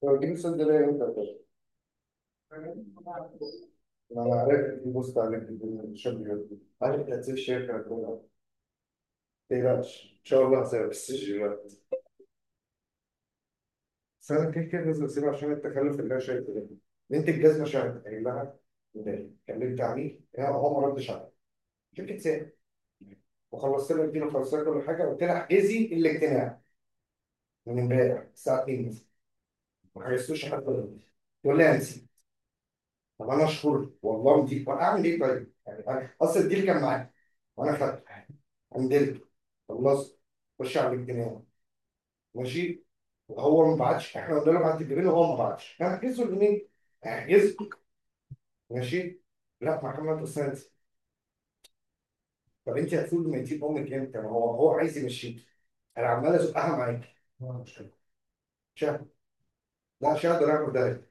هو جيب السؤال ده ليه امتى كده؟ انا عارف في بوست على لينكدين الشاب بيقول عارف تأثير الشركة كلها تقلقش ان شاء الله هسيبك بس دلوقتي بس انا كده كده لازم اسيبها عشان التخلف اللي انا شايفه ده بنت الجزمة شافت قايل لها امبارح كلمت عليه هي هو ما ردش عليا شركة سام وخلصت لها الدين وخلصت لها كل حاجة قلت لها احجزي الاجتماع من امبارح الساعة 2 مثلا ما حجزتوش حتى دلوقتي تقول لي انا نسيت طب انا اشهر والله دي اعمل ايه طيب؟ يعني أنا- اصل الديل كان معايا وانا خدته عندلته خلصت خش على الاجتماع ماشي وهو ما بعتش احنا قلنا له بعت الجنيه وهو ما بعتش انا احجزه الجنيه احجزه ماشي لا محمد استاذ طب انت هتفوز ما يجيب امك امتى ما هو هو عايز يمشيك انا عمال ازقها معاك شهر لا شهر ده رقم ده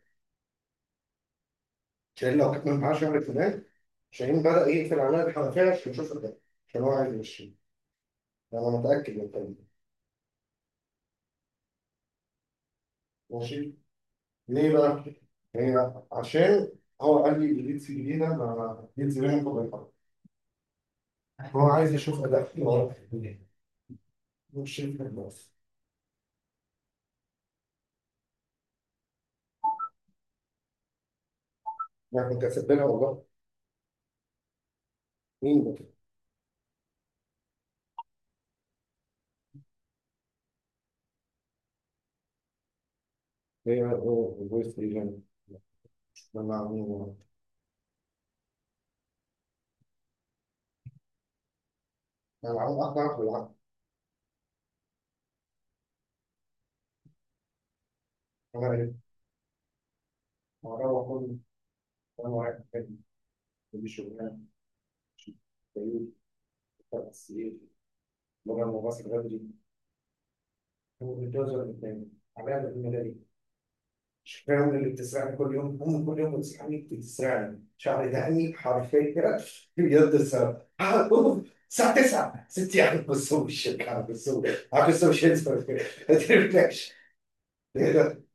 شاهين لو كانت معاه شهر كمان شاهين بدأ يقفل عليها الحنفية عشان يشوف ده عشان هو عايز يمشيه انا متأكد من الكلام ده ماشي ليه بقى؟ هي عشان هو قال لي الليدز الجديدة ما ليدز بينهم وبين هو عايز يشوف أداء واضح مش شايف بس أنا كنت هسيبها والله مين ده؟ هي هو الفويس ليجن لما مين أنا عاوز أعرف بالعقل أنا إيه؟ أعرف كل أنا واحد كده دي شغلانة كيوت بتاع السرير بره المباص بدري هو بيتجوز ولا بيتنام عليها بالمداري مش فاهم اللي بتسرقني كل يوم هم كل يوم بتسرقني بتسرقني شعر دقني حرفيا بجد السبب الساعة 9 ستي عارف بصوا الشركة عارف بصوا عارف بصوا مش هينسى ما تقلقش ايه ده؟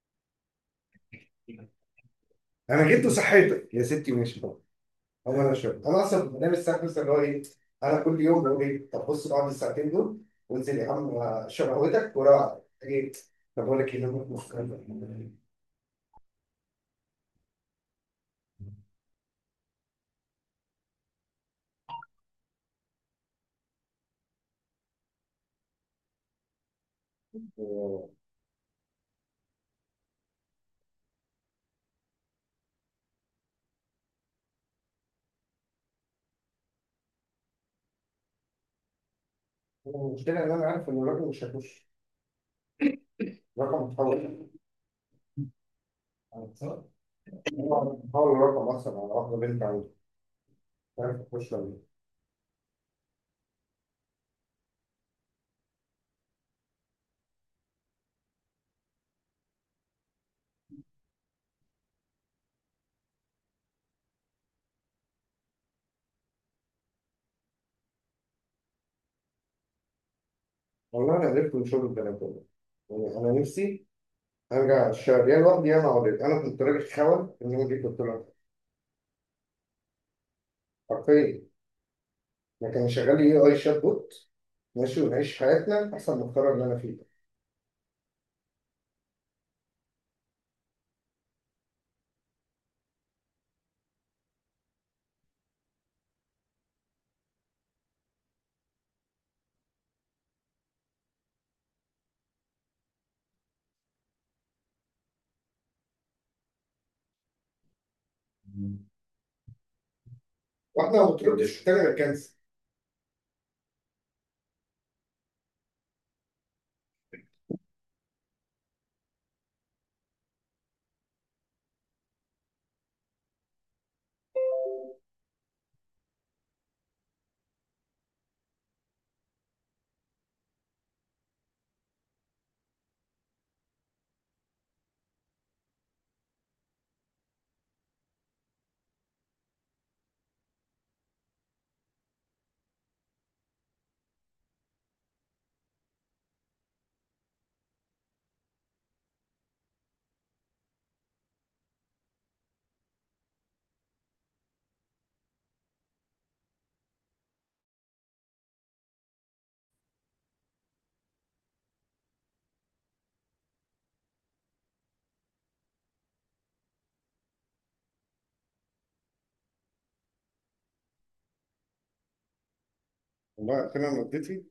انا جيت وصحيتك يا ستي ماشي بقى هو انا شايف انا اصلا بنام الساعة 5 اللي هو ايه انا كل يوم بقول ايه طب بص اقعد الساعتين دول وانزل يا عم اشرب قهوتك وروح ايه طب بقول لك ايه نمت مختلف المشكلة إن أنا عارف إن الراجل مش هيخش رقم متحول متحول الرقم أصلا على واحدة بنت عنده مش عارف تخش ولا إيه والله أنا قرفت من شغل البنات ده يعني أنا نفسي أرجع الشهر يا لوحدي يا مع ولاد أنا كنت راجل خول إن أنا جيت قلت له حرفيا أنا كان شغال لي إيه أي شات بوت ماشي ونعيش حياتنا أحسن من القرار اللي أنا فيه ده واحدة ما بتردش تاني بتكنسل والله أخيرا رديتي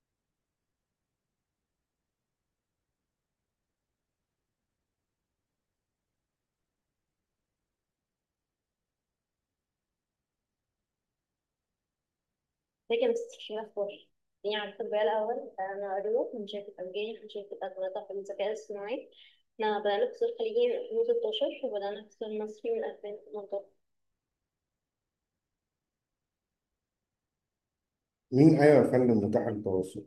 لكن استشير أخبار يعني عارفة بقى الأول أنا أروح من شركة أمجاد من شركة أغلاطة في الذكاء الصناعي احنا بدأنا في السوق الخليجي من 2016 وبدأنا في السوق المصري من 2018 مين أيوة يا فندم متاح التواصل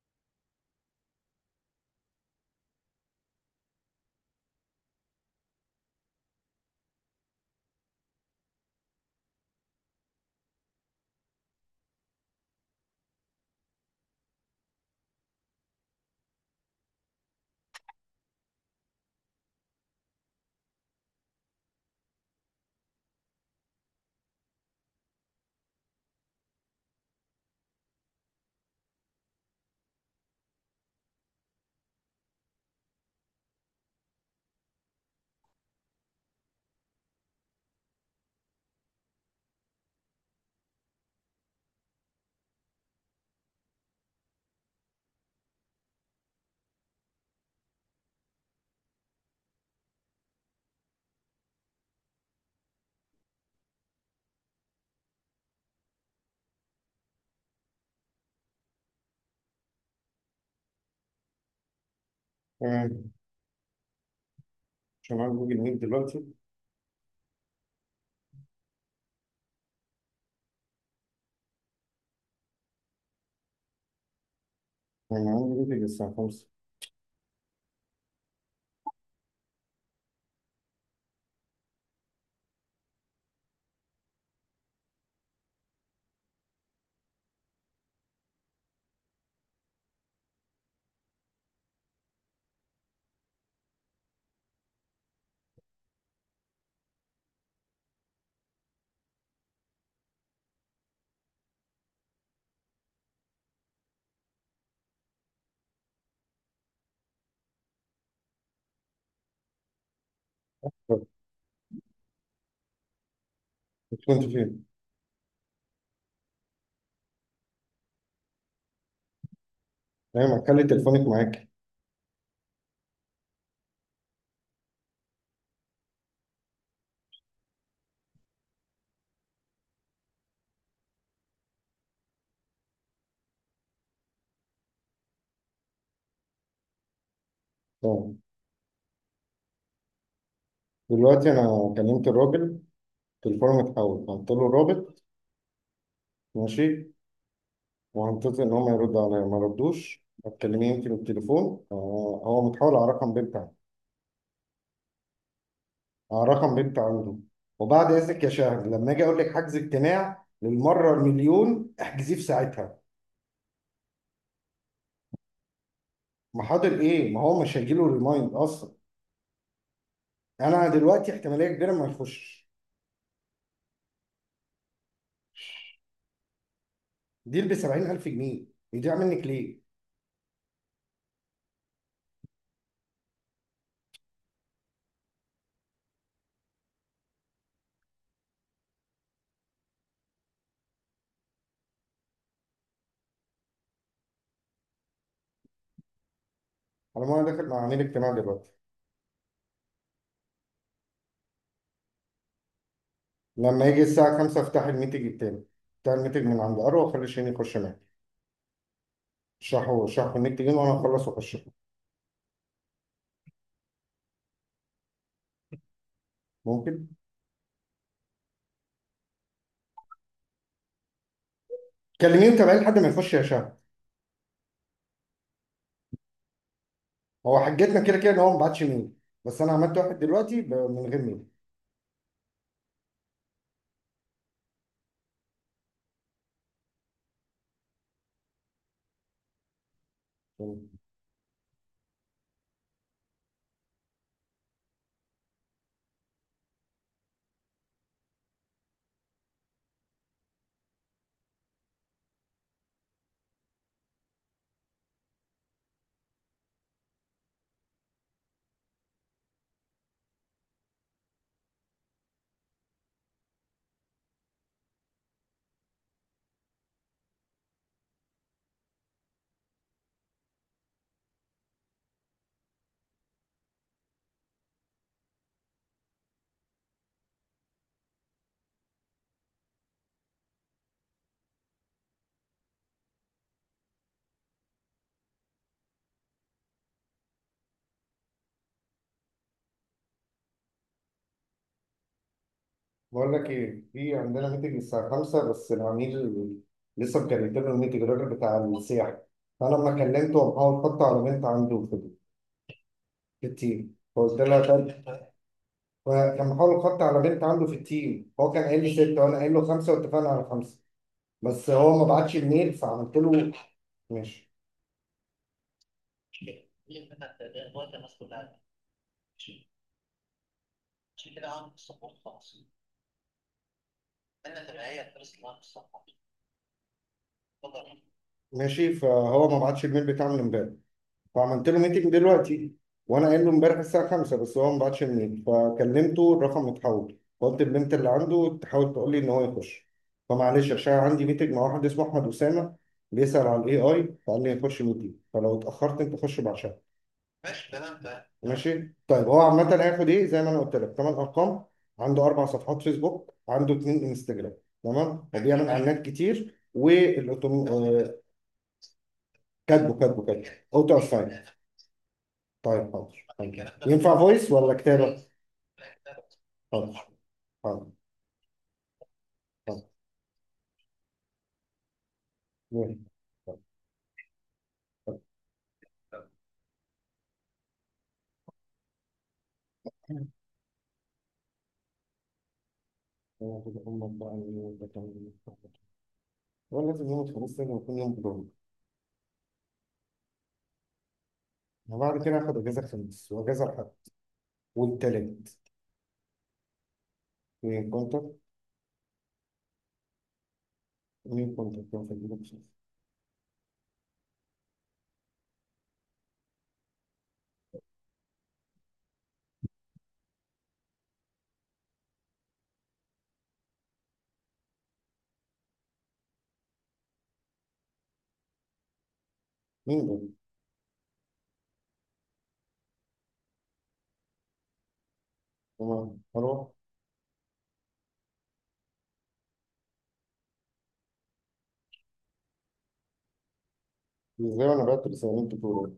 تمام عشان عايز جوجل ميت دلوقتي أنا عندي ميتنج الساعة 5 طب كنت فين؟ أيوة ما خلي تليفونك معاك طب دلوقتي أنا كلمت الراجل تليفونه متحول قلت له الرابط ماشي وهنتظر إن هم يردوا عليا ما ردوش هتكلميه أنت بالتليفون آه، هو متحول على رقم بنت على رقم بنت عنده وبعد إذنك يا شاهد لما أجي أقول لك حجز اجتماع للمرة المليون احجزيه في ساعتها ما حاضر إيه؟ ما هو مش هيجيله ريمايند أصلا أنا دلوقتي احتمالية كبيرة ما يخش دي ب 70000 جنيه يضيع منك ليه؟ على ما انا داخل مع عميل اجتماع دلوقتي لما يجي الساعة 5 افتح الميتنج التاني بتاع الميتنج من عند أروى وأخلي شيرين يخش معايا اشرحوا اشرحوا الميتنجين وأنا أخلص وأخش ممكن كلميهم تابعين لحد ما يخش يا شهد هو حجتنا كده كده إن هو ما بعتش ميل بس أنا عملت واحد دلوقتي ب- من غير ميل بقول لك ايه في عندنا ميتنج الساعة 5 بس العميل لسه مكلمنا له الميتنج الراجل بتاع السياحة فأنا لما كلمته ومحاول أحط على بنت عنده في في التيم فقلت لها طب كان محاول يحط على بنت عنده في التيم هو كان قايل لي ستة وأنا قايل له خمسة واتفقنا على خمسة بس هو ما بعتش الميل فعملت له ماشي ماشي فهو ما بعتش الميل بتاعه من امبارح فعملت له ميتنج دلوقتي وانا قايل له امبارح الساعه 5 بس هو ما بعتش الميل فكلمته الرقم متحول قلت البنت اللي عنده تحاول تقول لي ان هو يخش فمعلش عشان عندي ميتنج مع واحد اسمه احمد اسامه بيسال على الاي اي فقال لي يخش ميتنج فلو اتاخرت انت خش بعشان ماشي طيب هو عامه هياخد ايه زي ما انا قلت لك ثمان ارقام عنده اربع صفحات فيسبوك عنده اثنين انستجرام تمام وبيعمل اعلانات كتير والاوتوم آه، كاتبه كاتبه كاتبه اوتو اساين طيب حاضر حاضر. ينفع فويس ولا كتابة؟ حاضر حاضر حاضر ماشي. حاضر. هو كده أمك بقى إيه، ده كان- هو لازم يوم الخميس لازم يكون يوم بدور وبعد كده آخد أجازة الخميس وأجازة الأحد والتلات مين كنت؟ مين كنت؟ كان في الجروب مين ده؟ تمام أروح إزاي وأنا بعت رسالين كتير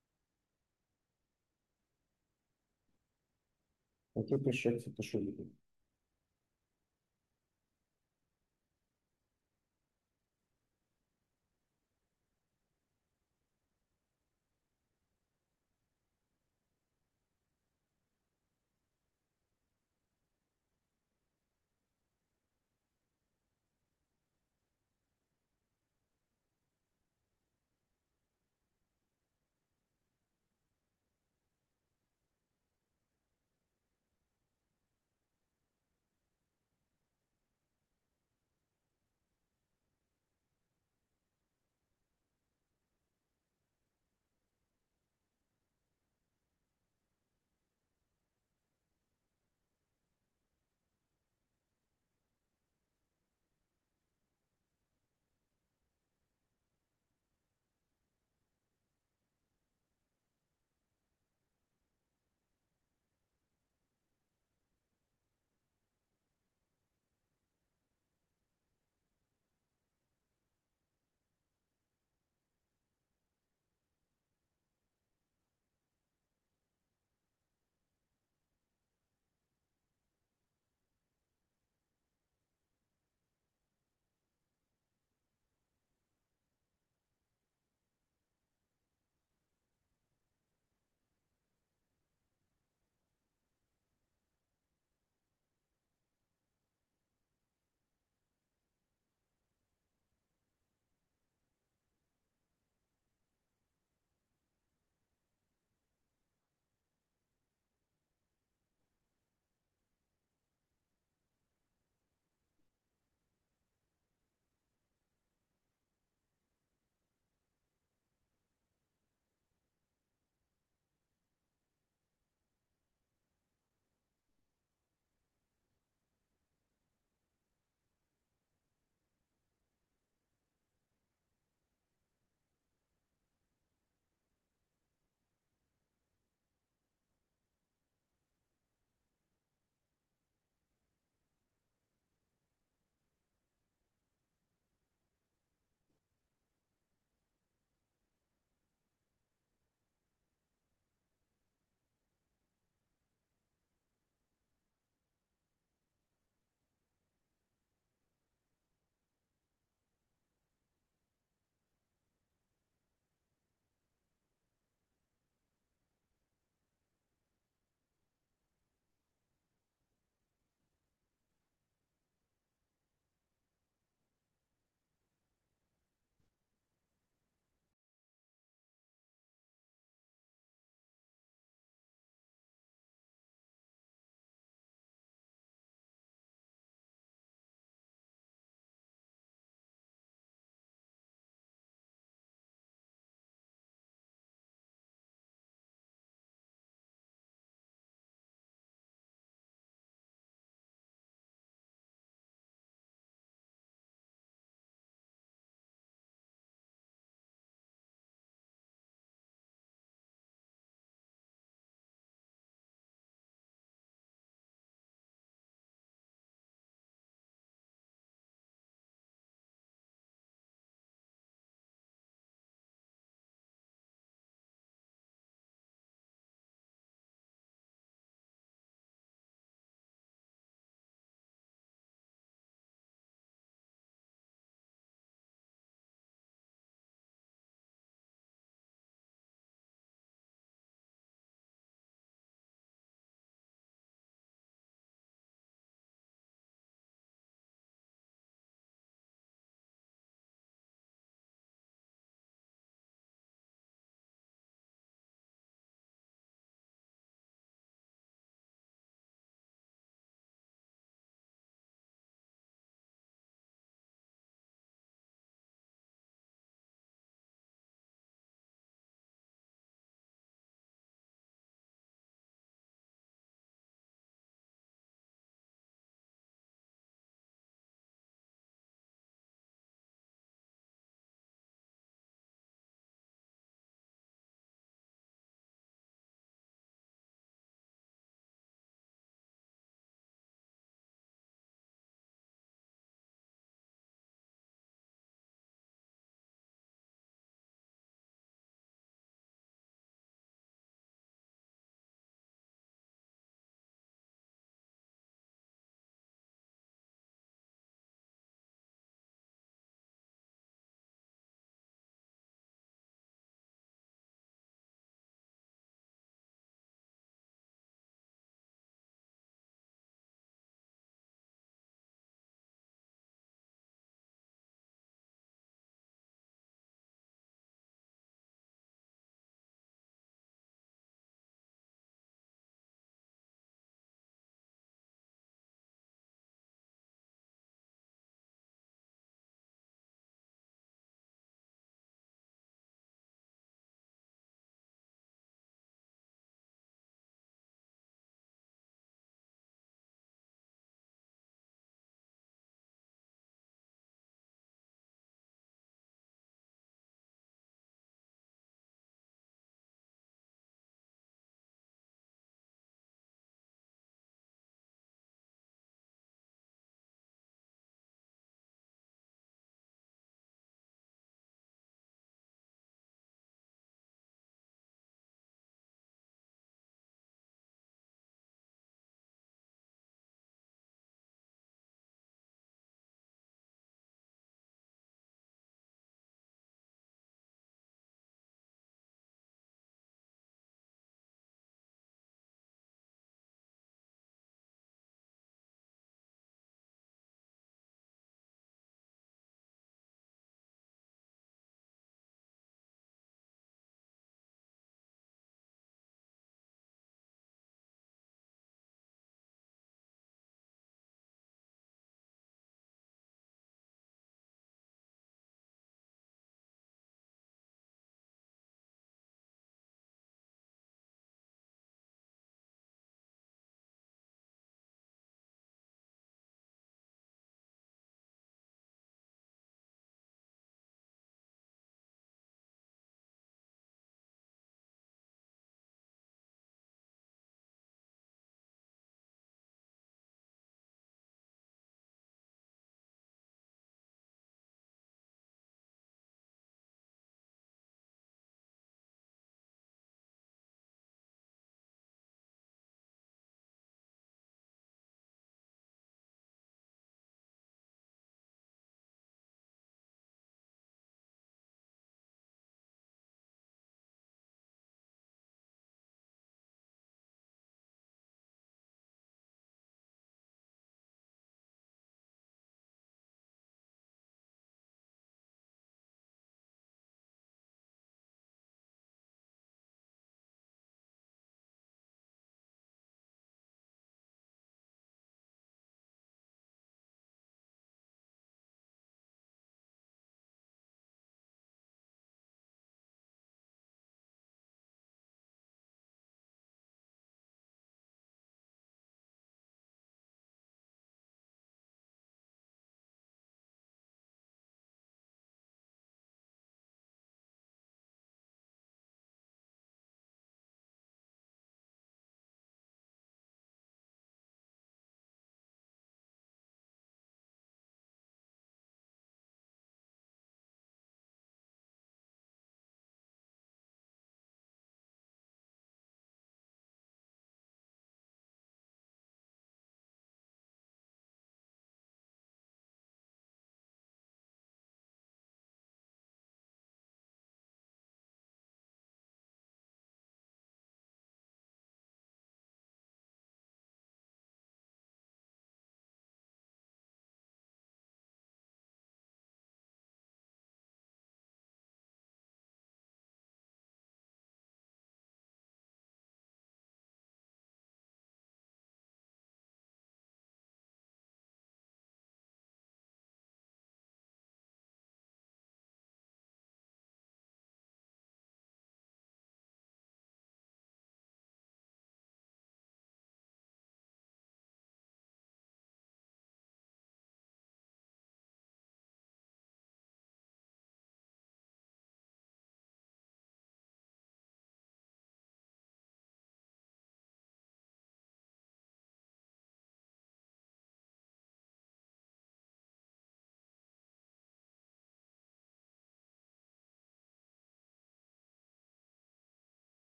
وكنت الشيك في التشغيل